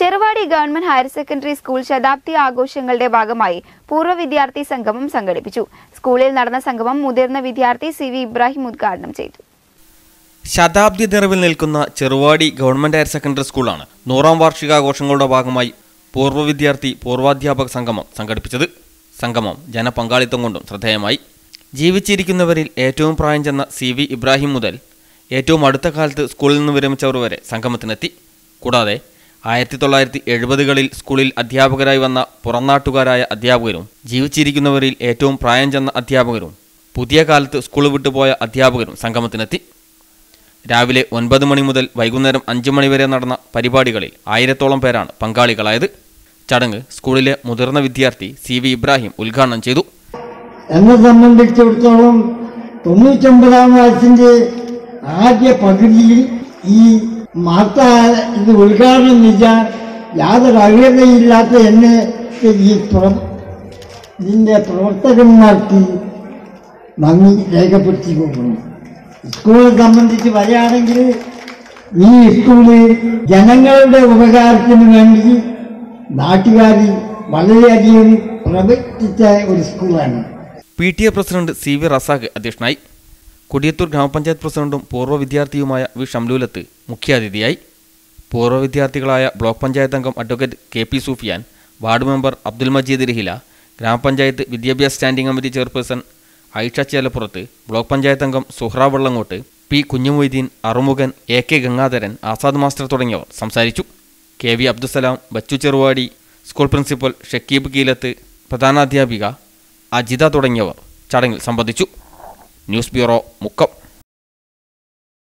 Cheruvadi government higher secondary school ശതാബ്ദി ആഘോഷങ്ങളുടെ ഭാഗമായി പൂർവ്വ വിദ്യാർത്ഥി സംഗമം സംഘടിപ്പിച്ചു സ്കൂളിൽ നടന്ന സംഗമം മുതിർന്ന വിദ്യാർത്ഥി സി വി ഇബ്രാഹിം ഉദ്ഘാടനം ചെയ്തു ശതാബ്ദി നിറവിൽ നിൽക്കുന്ന ചെറുവാടി ഗവൺമെന്റ് ഹയർ സെക്കൻഡറി സ്കൂളാണ് നൂറാം വാർഷികാഘോഷങ്ങളുടെ ഭാഗമായി പൂർവ്വ വിദ്യാർത്ഥി പൂർവാധ്യാപക സംഗമം സംഘടിപ്പിച്ചത് സംഗമം ജനപങ്കാളിത്തം കൊണ്ടും ശ്രദ്ധേയമായി ജീവിച്ചിരിക്കുന്നവരിൽ ഏറ്റവും പ്രായം ചെന്ന സി വി ഇബ്രാഹിം മുതൽ ഏറ്റവും അടുത്ത കാലത്ത് സ്കൂളിൽ നിന്ന് വിരമിച്ചവർ വരെ സംഗമത്തിനെത്തി കൂടാതെ ആയിരത്തി തൊള്ളായിരത്തി എഴുപതുകളിൽ സ്കൂളിൽ അധ്യാപകരായി വന്ന പുറംനാട്ടുകാരായ അധ്യാപകരും ജീവിച്ചിരിക്കുന്നവരിൽ ഏറ്റവും പ്രായം ചെന്ന അധ്യാപകരും പുതിയ കാലത്ത് സ്കൂൾ വിട്ടുപോയ അധ്യാപകരും സംഗമത്തിനെത്തി രാവിലെ ഒൻപത് മണി മുതൽ വൈകുന്നേരം അഞ്ച് മണി വരെ നടന്ന പരിപാടികളിൽ ആയിരത്തോളം പേരാണ് പങ്കാളികളായത് ചടങ്ങ് സ്കൂളിലെ മുതിർന്ന വിദ്യാർത്ഥി സി വി ഇബ്രാഹിം ഉദ്ഘാടനം ചെയ്തു എന്നെ സംബന്ധിച്ചിടത്തോളം തൊണ്ണൂറ്റൊമ്പതാം വയസ്സിന്റെ ആദ്യ പകുതിയിൽ ഈ മാർത്ത ഇത് ഉദ്ഘാടനം ചെയ്യാൻ യാതൊരു അർഹതയില്ലാത്ത എന്നെ ഈ പ്ര- ഇതിന്റെ പ്രവർത്തകന്മാർക്ക് നന്ദി രേഖപ്പെടുത്തി പോകുന്നു സ്കൂളിനെ സംബന്ധിച്ച് പറയുകയാണെങ്കിൽ ഈ സ്കൂള് ജനങ്ങളുടെ ഉപകാരത്തിന് വേണ്ടി നാട്ടുകാർ വളരെയധികം പ്രവർത്തിച്ച ഒരു സ്കൂളാണ് P T A president C V Razak അധ്യക്ഷനായി കൊടിയത്തൂർ ഗ്രാമപഞ്ചായത്ത് പ്രസിഡന്റും പൂർവ്വ വിദ്യാർത്ഥിയുമായ വി ഷംലൂലത്ത് മുഖ്യാതിഥിയായി പൂർവ്വ വിദ്യാർത്ഥികളായ ബ്ലോക്ക് പഞ്ചായത്ത് അംഗം advocate K P Sufiyan ward member Abdul Majeed Rahila grama panchayat വിദ്യാഭ്യാസ standing committee chairperson Aisha Chelappurath block panchayat അംഗം Suhra Vellangot P Kunhumoideen Arumukhan A K Gangadharan Azad master തുടങ്ങിയവർ സംസാരിച്ചു K V Abdussalam Bachu Cheruvadi school principal Shakeeb Keelath പ്രധാനാധ്യാപിക അജിത തുടങ്ങിയവർ ചടങ്ങിൽ സംബന്ധിച്ചു ന്യൂസ് ബ്യൂറോ മുക്കം